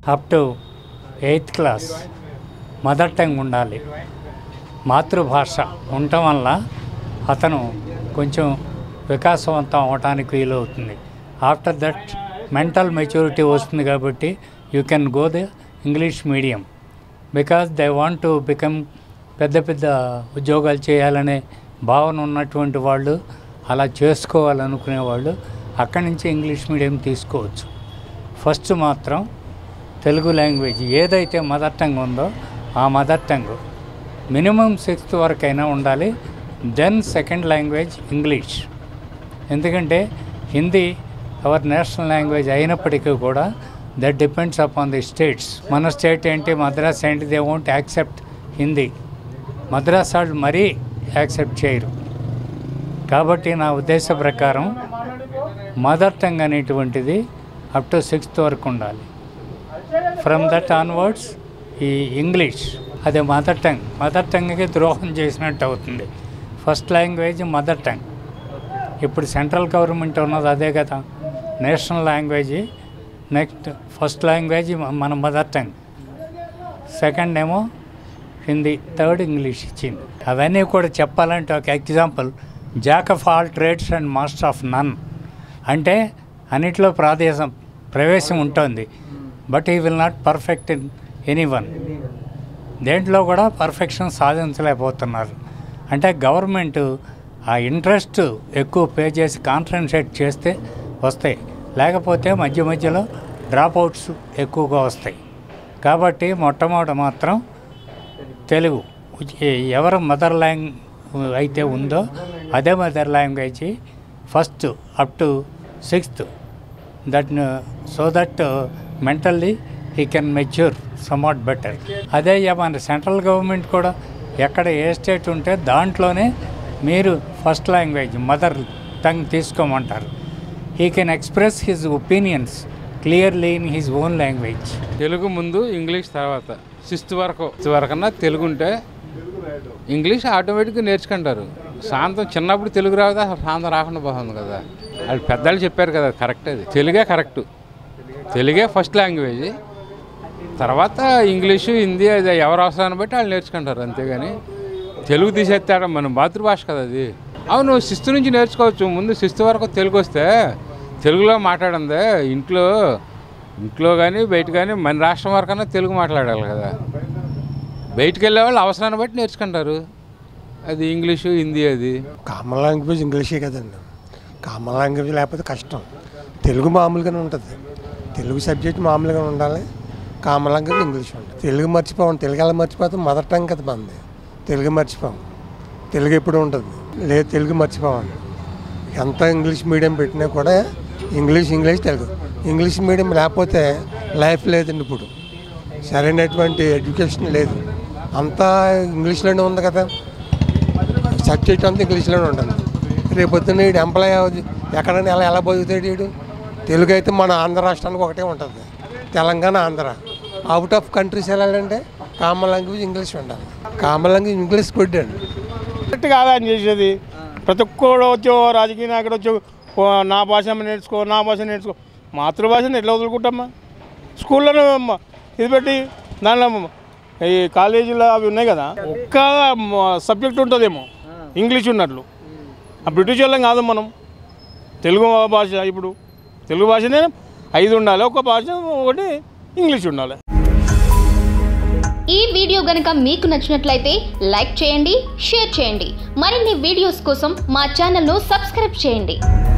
up to eighth class mother tongue ఉండాలి మాతృభాష ఉండటం వల్ల అతను కొంచెం వికాసవంతం అవడానికి వీలవుతుంది ఆఫ్టర్ దట్ మెంటల్ మెచ్యూరిటీ వస్తుంది కాబట్టి you can go the English medium because they want to become పెద్ద పెద్ద ఉద్యోగాలు చేయాలనే భావన ఉన్నటువంటి వాళ్ళు అలా చేసుకోవాలనుకునే వాళ్ళు అక్కడి నుంచి ఇంగ్లీష్ మీడియం తీసుకోవచ్చు ఫస్ట్ మాత్రం తెలుగు లాంగ్వేజ్ ఏదైతే మదర్ టంగ్ ఉందో ఆ మదర్ టంగ్ మినిమం సిక్స్త్ వరకైనా ఉండాలి దెన్ సెకండ్ లాంగ్వేజ్ ఇంగ్లీష్ ఎందుకంటే హిందీ అవర్ నేషనల్ లాంగ్వేజ్ అయినప్పటికీ కూడా that depends upon the states మన స్టేట్ ఏంటి మద్రాస్ ఏంటి they won't accept Hindi Madras వాళ్ళు మరీ యాక్సెప్ట్ చేయరు కాబట్టి నా ఉద్దేశ ప్రకారం మదర్ టంగ్ అనేటువంటిది అప్ టు సిక్స్త్ వరకు ఉండాలి ఫ్రమ్ దట్ ఆన్వర్డ్స్ ఈ ఇంగ్లీష్ అదే మదర్ టంగ్ మదర్ టంగ్కి ద్రోహం చేసినట్టు అవుతుంది ఫస్ట్ లాంగ్వేజ్ మదర్ టంగ్ ఇప్పుడు సెంట్రల్ గవర్నమెంట్ ఉన్నది అదే కదా national language next first language మన మదర్ టంగ్ సెకండ్ ఏమో హిందీ థర్డ్ ఇంగ్లీష్ ఇచ్చింది అవన్నీ కూడా చెప్పాలంటే ఒక example jack of all trades and master of none అంటే అన్నిట్లో ప్రాదేశం ప్రవేశం ఉంటుంది but he will not perfect in any one దేంట్లో కూడా పర్ఫెక్షన్ సాధించలేకపోతున్నారు అంటే గవర్నమెంట్ ఆ ఇంట్రెస్ట్ ఎక్కువ పే చేసి కాన్సన్ట్రేట్ చేస్తే వస్తాయి లేకపోతే మధ్య మధ్యలో డ్రాప్ అవుట్స్ ఎక్కువగా వస్తాయి కాబట్టి మొట్టమొదట మాత్రం తెలుగు ఏ- ఎవరు మదర్ లాంగ్ అయితే ఉందో అదే mother language first up to sixth that so that mentally he can mature somewhat better అదే ఇక మన సెంట్రల్ గవర్నమెంట్ కూడా ఎక్కడ ఏ స్టేట్ ఉంటే దాంట్లోనే మీరు ఫస్ట్ లాంగ్వేజ్ మదర్ టంగ్ తీసుకోమంటారు he can express his opinions clearly in his own language Telugu ముందు ఇంగ్లీష్ తర్వాత సిక్స్త్ వరకు సిక్స్త్ వరకన్నా తెలుగు ఉంటే ఇంగ్లీష్ ఆటోమేటిక్గా నేర్చుకుంటారు శాంతం చిన్నప్పుడు తెలుగు రాదా శాంతం రాకుండా పోతుంది కదా అది పెద్దలు చెప్పారు కదా కరెక్ట్ అది తెలుగే కరెక్ట్ తెలుగే ఫస్ట్ లాంగ్వేజ్ తర్వాత ఇంగ్లీషు హిందీ అది ఎవరు అవసరాన్ని బట్టి వాళ్ళు నేర్చుకుంటారు అంతేగాని తెలుగు తీసేస్తాడు మన మాతృభాష కదా అది అవును సిస్తు నుంచి నేర్చుకోవచ్చు ముందు సిస్తు వరకు తెలుగు వస్తే తెలుగులో మాట్లాడందే ఇంట్లో ఇంట్లో కానీ బయట కానీ మన రాష్ట్రం వరకన్నా తెలుగు మాట్లాడాలి కదా బయటికి వెళ్ళే వాళ్ళు అవసరాన్ని బట్టి నేర్చుకుంటారు అది ఇంగ్లీషు హిందీ అది కామన్ లాంగ్వేజ్ ఇంగ్లీషే కదండి కామన్ లాంగ్వేజ్ లేకపోతే కష్టం తెలుగు మామూలుగానే ఉంటుంది తెలుగు సబ్జెక్ట్ మామూలుగా ఉండాలి కామన్ లాంగ్వేజ్ ఇంగ్లీష్ ఉంటుంది తెలుగు మర్చిపోవం తెలుగు ఎలా మర్చిపోతాం మదర్ టంగ్ కదా మంది తెలుగు మర్చిపోం తెలుగు ఎప్పుడు ఉంటుంది లేదు తెలుగు మర్చిపోవండి ఎంత ఇంగ్లీష్ మీడియం పెట్టినా కూడా English English Telugu English medium లేకపోతే లైఫ్ లేదండి ఇప్పుడు సరైనటువంటి ఎడ్యుకేషన్ లేదు అంతా ఇంగ్లీష్లోనే ఉంది కదా సబ్జెక్ట్ అంతా ఇంగ్లీష్లోనే ఉంటుంది రేపు పొద్దున్న వీడు ఎంప్లాయ్ అవ్వదు ఎక్కడైనా ఎలా ఎలా బతుకుతాడు వీడు తెలుగు అయితే మన ఆంధ్ర రాష్ట్రానికి ఒకటే ఉంటుంది Telangana Andhra out of countries వెళ్ళాలంటే కామన్ లాంగ్వేజ్ ఇంగ్లీష్ ఉండాలి కామన్ లాంగ్వేజ్ ఇంగ్లీష్ గుడ్ అండి కరెక్ట్ కాదా అని చేసేది ప్రతి ఒక్కడు వచ్చి ఓ రాజకీయ నాయకుడు వచ్చి ఓ నా భాష నేర్చుకో నా భాష నేర్చుకో మాతృభాషను ఎట్లా వదులుకుంటామా స్కూల్లోనే మ- ఇది పెట్టి దానిలో మ- ఈ కాలేజీలో అవి ఉన్నాయి కదా ఒక్క సబ్జెక్ట్ ఉంటుందేమో ఇంగ్లీష్ ఉన్నట్లు ఆ బ్రిటిష్ వాళ్ళం కాదు మనం తెలుగు భాష ఇప్పుడు తెలుగు భాషనే ఐదు ఉండాలి ఒక భాష ఒకటి ఇంగ్లీష్ ఉండాలి ఈ వీడియో గనక మీకు నచ్చినట్లయితే లైక్ చేయండి షేర్ చేయండి మరిన్ని వీడియోస్ కోసం మా ఛానల్ను సబ్స్క్రైబ్ చేయండి